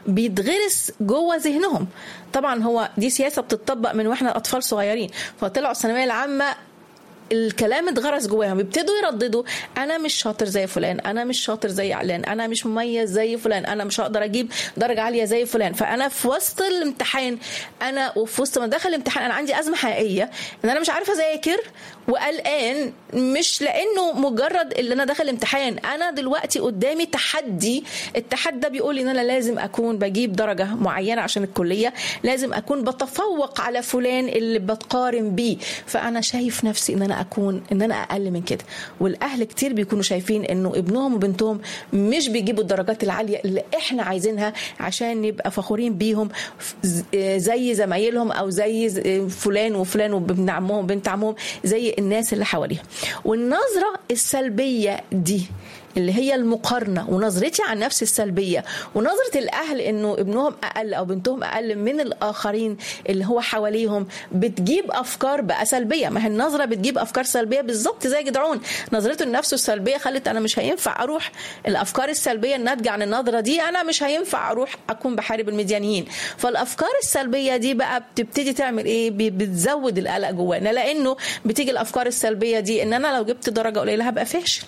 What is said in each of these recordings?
بيتغرس جوه ذهنهم طبعا هو دي سياسه بتطبق من واحنا اطفال صغيرين فطلعوا الثانويه العامه الكلام اتغرس جواهم بيبتدوا يرددوا انا مش شاطر زي فلان انا مش شاطر زي علان انا مش مميز زي فلان انا مش هقدر اجيب درجه عاليه زي فلان فانا في وسط الامتحان انا وفي وسط ما دخل الامتحان انا عندي ازمه حقيقيه ان انا مش عارفه اذاكر وقلقان مش لانه مجرد اللي انا داخل امتحان انا دلوقتي قدامي تحدي التحدي ده بيقول ان انا لازم اكون بجيب درجه معينه عشان الكليه لازم اكون بتفوق على فلان اللي بتقارن بيه فانا شايف نفسي ان انا اكون ان انا اقل من كده والاهل كتير بيكونوا شايفين انه ابنهم وبنتهم مش بيجيبوا الدرجات العاليه اللي احنا عايزينها عشان نبقى فخورين بيهم زي زمايلهم او زي فلان وفلان وابن عمهم وبنت عمهم زي الناس اللي حواليها والنظره السلبيه دي اللي هي المقارنه ونظرتي عن نفسي السلبيه ونظره الاهل انه ابنهم اقل او بنتهم اقل من الاخرين اللي هو حواليهم بتجيب افكار بقى سلبيه ما هي النظره بتجيب افكار سلبيه بالظبط زي جدعون نظرته لنفسه السلبيه خلت انا مش هينفع اروح الافكار السلبيه الناتجه عن النظره دي انا مش هينفع اروح اكون بحارب المديانيين فالافكار السلبيه دي بقى بتبتدي تعمل ايه بتزود القلق جوانا لانه بتيجي الافكار السلبيه دي ان انا لو جبت درجه قليله هبقى فاشل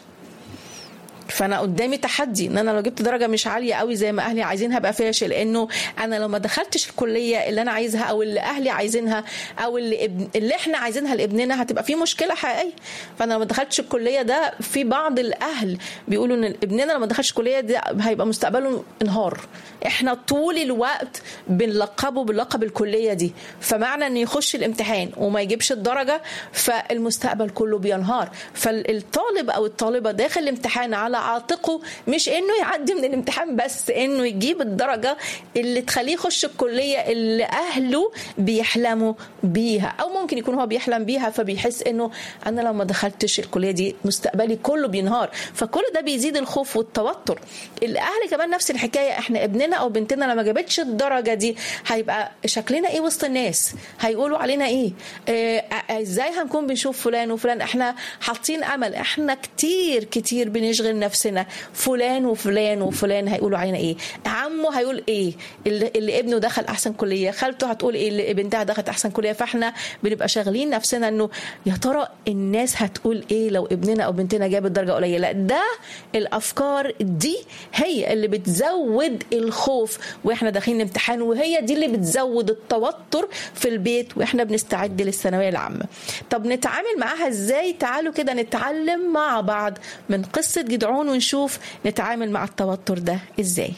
فانا قدامي تحدي ان انا لو جبت درجه مش عاليه قوي زي ما اهلي عايزين هبقى فاشل لانه انا لو ما دخلتش الكليه اللي انا عايزها او اللي اهلي عايزينها او اللي ابن اللي احنا عايزينها لابننا هتبقى في مشكله حقيقيه فانا لو ما دخلتش الكليه ده في بعض الاهل بيقولوا ان ابننا لو ما دخلش الكليه ده هيبقى مستقبله انهار احنا طول الوقت بنلقبه بلقب الكليه دي فمعنى انه يخش الامتحان وما يجيبش الدرجه فالمستقبل كله بينهار فالطالب او الطالبه داخل الامتحان على عاتقه مش انه يعدي من الامتحان بس انه يجيب الدرجه اللي تخليه يخش الكليه اللي اهله بيحلموا بيها او ممكن يكون هو بيحلم بيها فبيحس انه انا لو ما دخلتش الكليه دي مستقبلي كله بينهار فكل ده بيزيد الخوف والتوتر الاهل كمان نفس الحكايه احنا ابننا او بنتنا لما جابتش الدرجه دي هيبقى شكلنا ايه وسط الناس هيقولوا علينا ايه آه ازاي هنكون بنشوف فلان وفلان احنا حاطين امل احنا كتير كتير بنشغل نفسنا فلان وفلان وفلان هيقولوا علينا ايه عمه هيقول ايه اللي, اللي ابنه دخل احسن كليه خالته هتقول ايه اللي بنتها دخلت احسن كليه فاحنا بنبقى شاغلين نفسنا انه يا ترى الناس هتقول ايه لو ابننا او بنتنا جابت درجه قليله ده الافكار دي هي اللي بتزود الخوف واحنا داخلين الامتحان وهي دي اللي بتزود التوتر في البيت واحنا بنستعد للثانويه العامه طب نتعامل معاها ازاي تعالوا كده نتعلم مع بعض من قصه جدعون ونشوف نتعامل مع التوتر ده ازاي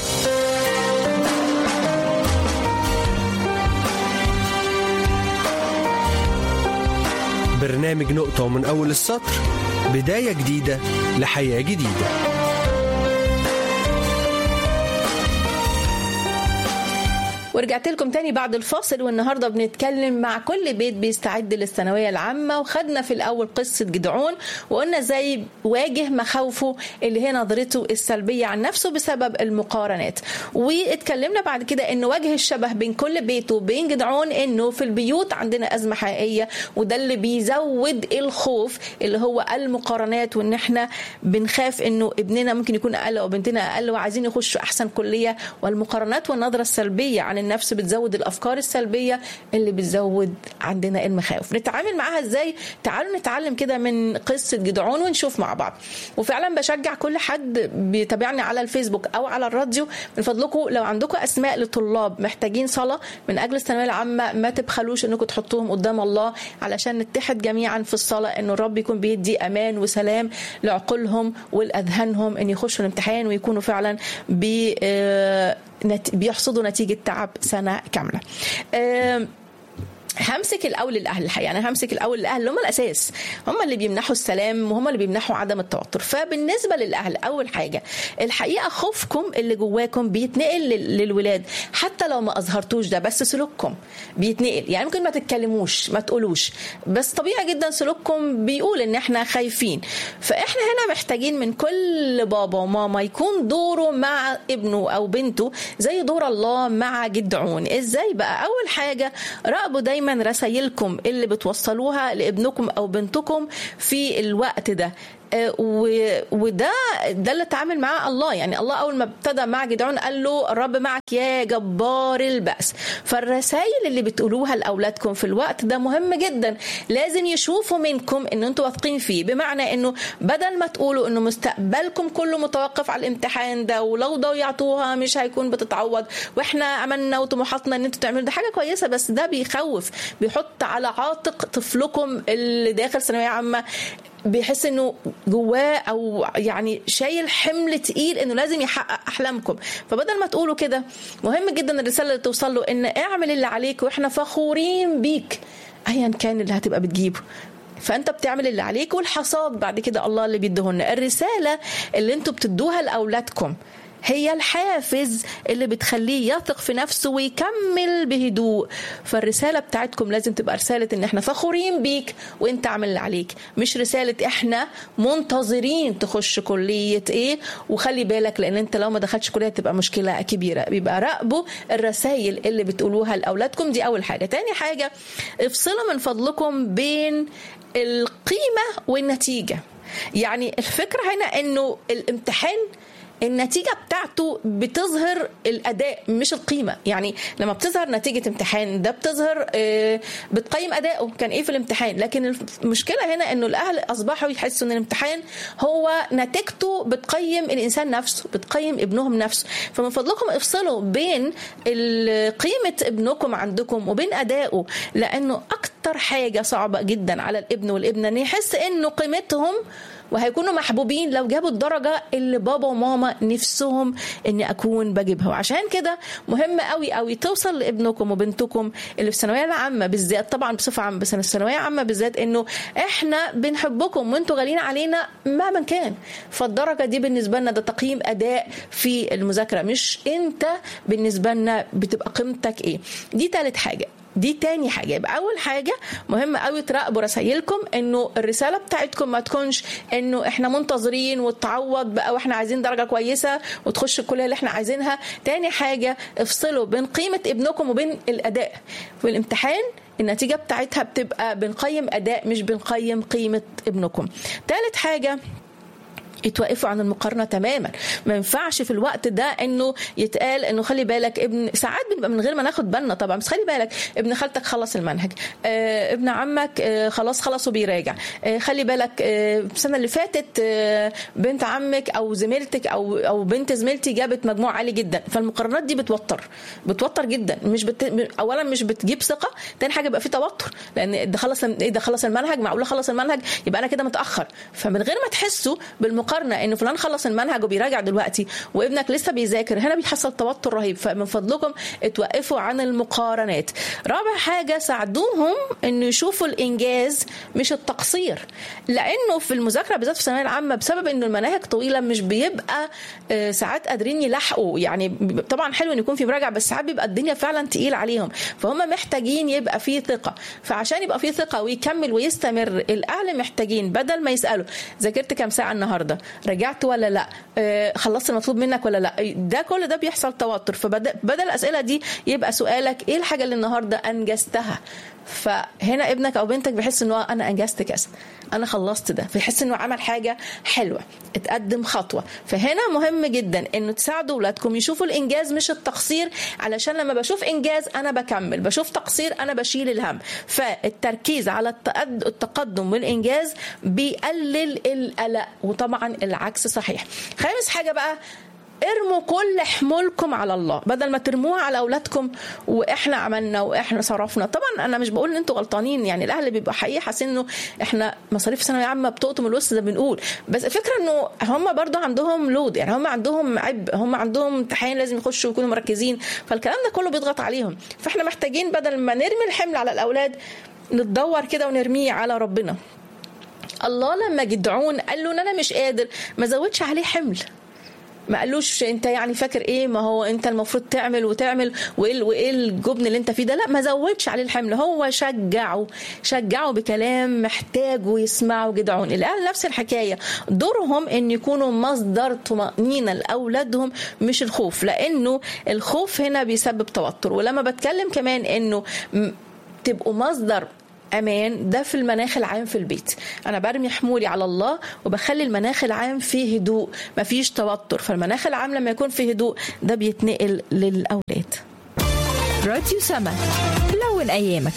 برنامج نقطة ومن أول السطر بداية جديدة لحياة جديدة ورجعت لكم تاني بعد الفاصل والنهارده بنتكلم مع كل بيت بيستعد للثانويه العامه وخدنا في الاول قصه جدعون وقلنا ازاي واجه مخاوفه اللي هي نظرته السلبيه عن نفسه بسبب المقارنات واتكلمنا بعد كده انه وجه الشبه بين كل بيت وبين جدعون انه في البيوت عندنا ازمه حقيقيه وده اللي بيزود الخوف اللي هو المقارنات وان احنا بنخاف انه ابننا ممكن يكون اقل او بنتنا اقل وعايزين يخشوا احسن كليه والمقارنات والنظره السلبيه عن النفس بتزود الافكار السلبيه اللي بتزود عندنا المخاوف نتعامل معاها ازاي تعالوا نتعلم كده من قصه جدعون ونشوف مع بعض وفعلا بشجع كل حد بيتابعني على الفيسبوك او على الراديو من فضلكم لو عندكم اسماء لطلاب محتاجين صلاه من اجل الثانويه العامه ما تبخلوش انكم تحطوهم قدام الله علشان نتحد جميعا في الصلاه ان الرب يكون بيدي امان وسلام لعقولهم ولاذهانهم ان يخشوا الامتحان ويكونوا فعلا بي بيحصدوا نتيجه تعب سنه كامله همسك الاول الاهل الحقيقه انا همسك الاول الاهل اللي هم الاساس هم اللي بيمنحوا السلام وهم اللي بيمنحوا عدم التوتر فبالنسبه للاهل اول حاجه الحقيقه خوفكم اللي جواكم بيتنقل للولاد حتى لو ما اظهرتوش ده بس سلوككم بيتنقل يعني ممكن ما تتكلموش ما تقولوش بس طبيعي جدا سلوككم بيقول ان احنا خايفين فاحنا هنا محتاجين من كل بابا وماما يكون دوره مع ابنه او بنته زي دور الله مع جدعون ازاي بقى اول حاجه راقبوا دايما دايما رسايلكم اللي بتوصلوها لابنكم او بنتكم في الوقت ده آه، و- وده ده اللي اتعامل معاه الله يعني الله اول ما ابتدى مع جدعون قال له الرب معك يا جبار البأس فالرسائل اللي بتقولوها لاولادكم في الوقت ده مهم جدا لازم يشوفوا منكم ان انتوا واثقين فيه بمعنى انه بدل ما تقولوا انه مستقبلكم كله متوقف على الامتحان ده ولو ضيعتوها مش هيكون بتتعوض واحنا عملنا وطموحاتنا ان انتوا تعملوا ده حاجه كويسه بس ده بيخوف بيحط على عاتق طفلكم اللي داخل ثانويه عامه بيحس انه جواه او يعني شايل حمل تقيل انه لازم يحقق احلامكم فبدل ما تقولوا كده مهم جدا الرساله اللي توصل له ان اعمل اللي عليك واحنا فخورين بيك ايا كان اللي هتبقى بتجيبه فانت بتعمل اللي عليك والحصاد بعد كده الله اللي بيديهولنا الرساله اللي انتوا بتدوها لاولادكم هي الحافز اللي بتخليه يثق في نفسه ويكمل بهدوء فالرسالة بتاعتكم لازم تبقى رسالة ان احنا فخورين بيك وانت عامل اللي عليك مش رسالة احنا منتظرين تخش كلية ايه وخلي بالك لان انت لو ما دخلتش كلية تبقى مشكلة كبيرة بيبقى راقبوا الرسائل اللي بتقولوها لأولادكم دي أول حاجة تاني حاجة افصلوا من فضلكم بين القيمة والنتيجة يعني الفكرة هنا انه الامتحان النتيجة بتاعته بتظهر الأداء مش القيمة يعني لما بتظهر نتيجة امتحان ده بتظهر آه، بتقيم أداؤه كان إيه في الامتحان لكن المشكلة هنا إنه الأهل أصبحوا يحسوا إن الامتحان هو نتيجته بتقيم الإنسان نفسه بتقيم ابنهم نفسه فمن فضلكم افصلوا بين ال- قيمة ابنكم عندكم وبين أدائه لأنه أكتر حاجة صعبة جدا على الابن والابنة إن يحس إنه قيمتهم وهيكونوا محبوبين لو جابوا الدرجة اللي بابا وماما نفسهم اني اكون بجيبها وعشان كده مهم قوي قوي توصل لابنكم وبنتكم اللي في الثانوية العامة بالذات طبعا بصفة عامة بس في الثانوية العامة بالذات انه احنا بنحبكم وانتوا غاليين علينا مهما كان فالدرجة دي بالنسبة لنا ده تقييم اداء في المذاكرة مش انت بالنسبة لنا بتبقى قيمتك ايه دي تالت حاجة دي تاني حاجة يبقى أول حاجة مهم قوي تراقبوا رسايلكم إنه الرسالة بتاعتكم ما تكونش إنه إحنا منتظرين وتعوض بقى وإحنا عايزين درجة كويسة وتخش الكلية اللي إحنا عايزينها تاني حاجة افصلوا بين قيمة ابنكم وبين الأداء في الامتحان النتيجة بتاعتها بتبقى بنقيم أداء مش بنقيم قيمة ابنكم تالت حاجة يتوقفوا عن المقارنه تماما ما ينفعش في الوقت ده انه يتقال انه خلي بالك ابن ساعات بنبقى من غير ما ناخد بالنا طبعا بس خلي بالك ابن خالتك خلص المنهج آه ابن عمك آه خلاص خلص وبيراجع آه خلي بالك آه السنه اللي فاتت آه بنت عمك او زميلتك او او بنت زميلتي جابت مجموع عالي جدا فالمقارنات دي بتوتر بتوتر جدا مش بت... اولا مش بتجيب ثقه تاني حاجه بقى في توتر لان ده خلص ايه ده خلص المنهج معقوله خلص المنهج يبقى انا كده متاخر فمن غير ما تحسوا بالمقارنه ان فلان خلص المنهج وبيراجع دلوقتي وابنك لسه بيذاكر هنا بيحصل توتر رهيب فمن فضلكم اتوقفوا عن المقارنات رابع حاجه ساعدوهم انه يشوفوا الانجاز مش التقصير لانه في المذاكره بالذات في الثانويه العامه بسبب انه المناهج طويله مش بيبقى آه، ساعات قادرين يلحقوا يعني بيبقى- طبعا حلو ان يكون في مراجعه بس ساعات بيبقى الدنيا فعلا تقيل عليهم فهم محتاجين يبقى في ثقه فعشان يبقى في ثقه ويكمل ويستمر الاهل محتاجين بدل ما يسالوا ذاكرت كام ساعه النهارده رجعت ولا لا آه، خلصت المطلوب منك ولا لا ده كل ده بيحصل توتر فبدل بدل الاسئله دي يبقى سؤالك ايه الحاجه اللي النهارده انجزتها فهنا ابنك او بنتك بيحس انه انا انجزت كذا انا خلصت ده فيحس انه عمل حاجه حلوه اتقدم خطوه فهنا مهم جدا انه تساعدوا اولادكم يشوفوا الانجاز مش التقصير علشان لما بشوف انجاز انا بكمل بشوف تقصير انا بشيل الهم فالتركيز على التقد- التقدم والانجاز بيقلل القلق وطبعا العكس صحيح خامس حاجه بقى ارموا كل حمولكم على الله بدل ما ترموها على اولادكم واحنا عملنا واحنا صرفنا طبعا انا مش بقول ان انتوا غلطانين يعني الاهل بيبقى حقيقي حاسين انه احنا مصاريف ثانويه عامه بتقطم الوسط ده بنقول بس الفكره انه هم برضو عندهم لود يعني هم عندهم عبء هم عندهم امتحان لازم يخشوا ويكونوا مركزين فالكلام ده كله بيضغط عليهم فاحنا محتاجين بدل ما نرمي الحمل على الاولاد نتدور كده ونرميه على ربنا الله لما جدعون قال له ان انا مش قادر ما زودش عليه حمل ما قالوش انت يعني فاكر ايه ما هو انت المفروض تعمل وتعمل وايه وايه الجبن اللي انت فيه ده لا ما زودش عليه الحمل هو شجعه شجعه بكلام محتاجه يسمعه جدعون الاهل نفس الحكايه دورهم ان يكونوا مصدر طمانينه لاولادهم مش الخوف لانه الخوف هنا بيسبب توتر ولما بتكلم كمان انه م- تبقوا مصدر امان ده في المناخ العام في البيت انا برمي حمولي على الله وبخلي المناخ العام فيه هدوء مفيش توتر فالمناخ العام لما يكون فيه هدوء ده بيتنقل للاولاد راديو سما لون ايامك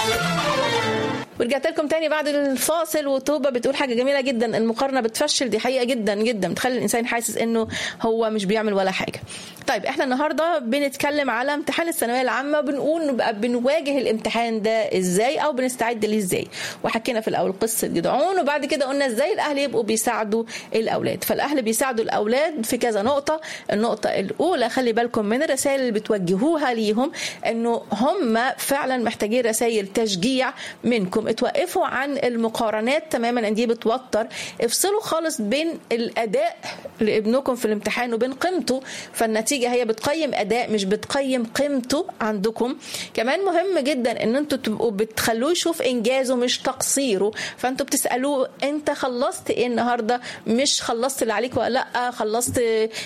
ورجعت لكم تاني بعد الفاصل وتوبه بتقول حاجه جميله جدا المقارنه بتفشل دي حقيقه جدا جدا بتخلي الانسان حاسس انه هو مش بيعمل ولا حاجه طيب احنا النهارده بنتكلم على امتحان الثانويه العامه بنقول نبقى بنواجه الامتحان ده ازاي او بنستعد ليه ازاي وحكينا في الاول قصه جدعون وبعد كده قلنا ازاي الاهل يبقوا بيساعدوا الاولاد فالاهل بيساعدوا الاولاد في كذا نقطه النقطه الاولى خلي بالكم من الرسائل اللي بتوجهوها ليهم انه هم فعلا محتاجين رسائل تشجيع منكم اتوقفوا عن المقارنات تماما ان دي بتوتر افصلوا خالص بين الاداء لابنكم في الامتحان وبين قيمته فالنتيجه هي بتقيم اداء مش بتقيم قيمته عندكم كمان مهم جدا ان انتوا تبقوا بتخلوه يشوف انجازه مش تقصيره فانتوا بتسالوه انت خلصت ايه النهارده مش خلصت اللي عليك ولا لا خلصت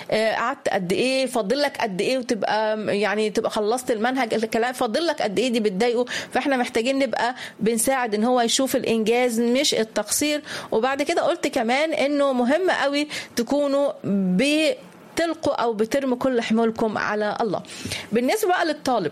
قعدت قد ايه فاضل لك قد ايه وتبقى يعني تبقى خلصت المنهج الكلام فاضل لك قد ايه دي بتضايقه فاحنا محتاجين نبقى بنساعد ان هو يشوف الانجاز مش التقصير وبعد كده قلت كمان انه مهم قوي تكونوا ب تلقوا او بترموا كل حمولكم على الله بالنسبه بقى للطالب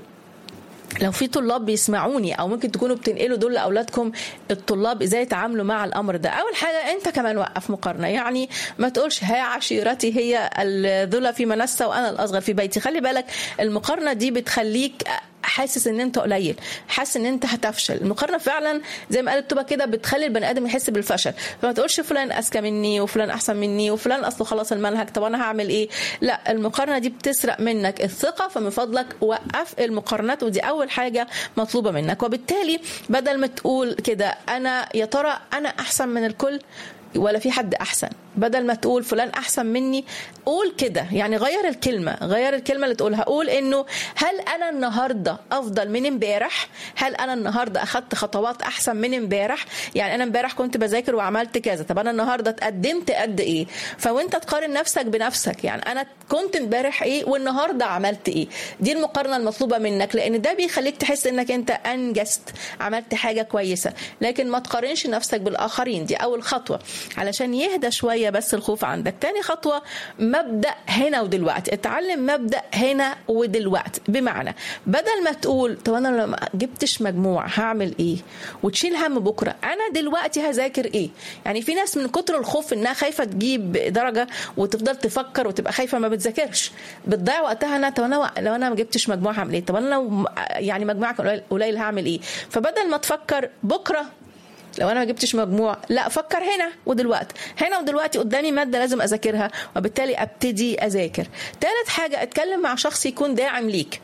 لو في طلاب بيسمعوني او ممكن تكونوا بتنقلوا دول لاولادكم الطلاب ازاي يتعاملوا مع الامر ده اول حاجه انت كمان وقف مقارنه يعني ما تقولش ها عشيرتي هي الذله في منسه وانا الاصغر في بيتي خلي بالك المقارنه دي بتخليك حاسس ان انت قليل حاسس ان انت هتفشل المقارنه فعلا زي ما قالت تبقى كده بتخلي البني ادم يحس بالفشل فما تقولش فلان اذكى مني وفلان احسن مني وفلان اصله خلاص المنهج طب انا هعمل ايه لا المقارنه دي بتسرق منك الثقه فمن فضلك وقف المقارنات ودي اول حاجه مطلوبه منك وبالتالي بدل ما تقول كده انا يا ترى انا احسن من الكل ولا في حد احسن بدل ما تقول فلان احسن مني قول كده يعني غير الكلمه غير الكلمه اللي تقولها قول انه هل انا النهارده افضل من امبارح هل انا النهارده اخدت خطوات احسن من امبارح يعني انا امبارح كنت بذاكر وعملت كذا طب انا النهارده اتقدمت قد ايه فوانت تقارن نفسك بنفسك يعني انا كنت امبارح ايه والنهارده عملت ايه دي المقارنه المطلوبه منك لان ده بيخليك تحس انك انت انجزت عملت حاجه كويسه لكن ما تقارنش نفسك بالاخرين دي اول خطوه علشان يهدى شويه بس الخوف عندك تاني خطوة مبدأ هنا ودلوقتي اتعلم مبدأ هنا ودلوقتي بمعنى بدل ما تقول طب انا لو ما جبتش مجموع هعمل ايه وتشيل هم بكرة انا دلوقتي هذاكر ايه يعني في ناس من كتر الخوف انها خايفة تجيب درجة وتفضل تفكر وتبقى خايفة ما بتذاكرش بتضيع وقتها انا طب انا لو انا ما جبتش مجموع هعمل ايه طب انا لو يعني مجموعك قليل هعمل ايه فبدل ما تفكر بكره لو انا ما جبتش مجموع لا فكر هنا ودلوقتي هنا ودلوقتي قدامي ماده لازم اذاكرها وبالتالي ابتدي اذاكر ثالث حاجه اتكلم مع شخص يكون داعم ليك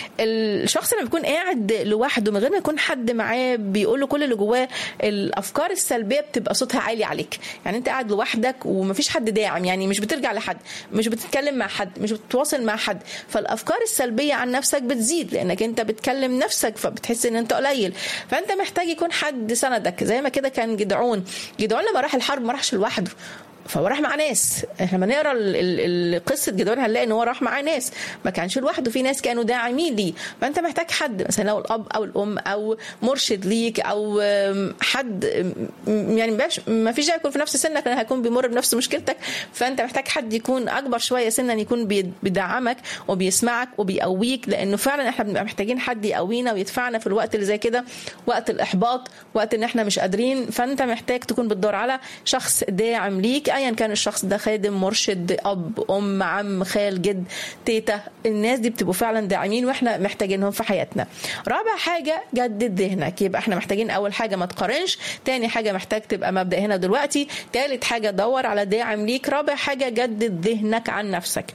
الشخص لما بيكون قاعد لوحده من غير ما يكون حد معاه بيقول له كل اللي جواه الافكار السلبيه بتبقى صوتها عالي عليك يعني انت قاعد لوحدك ومفيش حد داعم يعني مش بترجع لحد مش بتتكلم مع حد مش بتتواصل مع حد فالافكار السلبيه عن نفسك بتزيد لانك انت بتكلم نفسك فبتحس ان انت قليل فانت محتاج يكون حد سندك زي ما كده كان جدعون جدعون لما راح الحرب ما راحش لوحده فهو راح مع ناس احنا لما نقرا قصه جدعون هنلاقي ان هو راح مع ناس ما كانش لوحده في ناس كانوا داعمين ليه فانت محتاج حد مثلا لو الاب او الام او مرشد ليك او حد يعني ما فيش يكون في نفس سنك لان هيكون بيمر بنفس مشكلتك فانت محتاج حد يكون اكبر شويه سنا يكون بيدعمك وبيسمعك وبيقويك لانه فعلا احنا بنبقى محتاجين حد يقوينا ويدفعنا في الوقت اللي زي كده وقت الاحباط وقت ان احنا مش قادرين فانت محتاج تكون بتدور على شخص داعم ليك ايا كان الشخص ده خادم مرشد اب ام عم خال جد تيتا الناس دي بتبقوا فعلا داعمين واحنا محتاجينهم في حياتنا رابع حاجه جدد ذهنك يبقى احنا محتاجين اول حاجه ما تقارنش تاني حاجه محتاج تبقى مبدا هنا دلوقتي تالت حاجه دور على داعم ليك رابع حاجه جدد ذهنك عن نفسك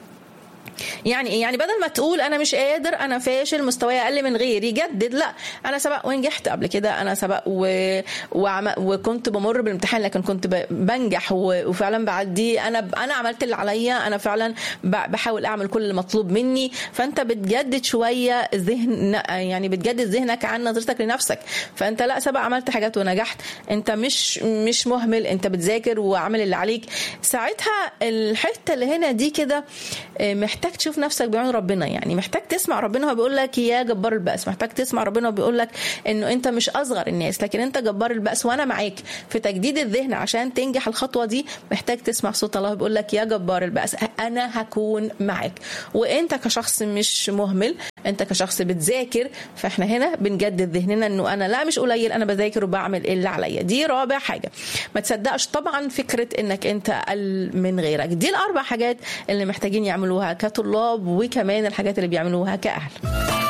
يعني ايه يعني بدل ما تقول انا مش قادر انا فاشل مستواي اقل من غيري جدد لا انا سبق ونجحت قبل كده انا سبق و... وعم... وكنت بمر بالامتحان لكن كنت ب... بنجح و... وفعلا بعدي انا ب... انا عملت اللي عليا انا فعلا ب... بحاول اعمل كل اللي مطلوب مني فانت بتجدد شويه ذهن يعني بتجدد ذهنك عن نظرتك لنفسك فانت لا سبق عملت حاجات ونجحت انت مش مش مهمل انت بتذاكر وعامل اللي عليك ساعتها الحته اللي هنا دي كده محتاج محتاج تشوف نفسك بعين ربنا يعني محتاج تسمع ربنا هو بيقول لك يا جبار البأس محتاج تسمع ربنا وهو بيقول لك انه انت مش اصغر الناس لكن انت جبار البأس وانا معاك في تجديد الذهن عشان تنجح الخطوه دي محتاج تسمع صوت الله بيقول لك يا جبار البأس انا هكون معاك وانت كشخص مش مهمل انت كشخص بتذاكر فاحنا هنا بنجدد ذهننا انه انا لا مش قليل انا بذاكر وبعمل اللي عليا دي رابع حاجه ما تصدقش طبعا فكره انك انت اقل من غيرك دي الاربع حاجات اللي محتاجين يعملوها كطلاب وكمان الحاجات اللي بيعملوها كاهل